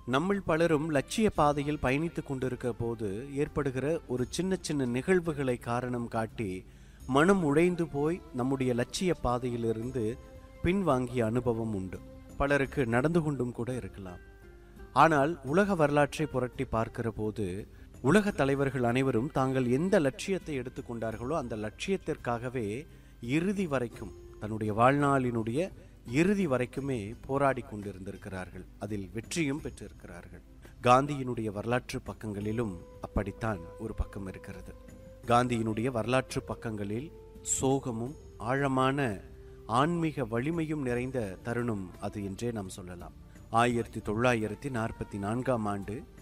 நம்மில் பலரும் லட்சிய பாதையில் பயணித்துக் கொண்டிருக்க போது ஏற்படுகிற ஒரு சின்ன சின்ன நிகழ்வுகளை காரணம் காட்டி மனம் உடைந்து போய் நம்முடைய லட்சிய பாதையிலிருந்து பின்வாங்கிய அனுபவம் உண்டு பலருக்கு நடந்து கொண்டும் கூட இருக்கலாம் ஆனால் உலக வரலாற்றை புரட்டி பார்க்கிற போது உலக தலைவர்கள் அனைவரும் தாங்கள் எந்த லட்சியத்தை எடுத்துக்கொண்டார்களோ அந்த லட்சியத்திற்காகவே இறுதி வரைக்கும் தன்னுடைய வாழ்நாளினுடைய இறுதி வரைக்குமே போராடி கொண்டிருந்திருக்கிறார்கள் அதில் வெற்றியும் பெற்றிருக்கிறார்கள் காந்தியினுடைய வரலாற்று பக்கங்களிலும் அப்படித்தான் ஒரு பக்கம் இருக்கிறது காந்தியினுடைய வரலாற்று பக்கங்களில் சோகமும் ஆழமான ஆன்மீக வலிமையும் நிறைந்த தருணம் அது என்றே நாம் சொல்லலாம் ஆயிரத்தி தொள்ளாயிரத்தி நாற்பத்தி நான்காம் ஆண்டு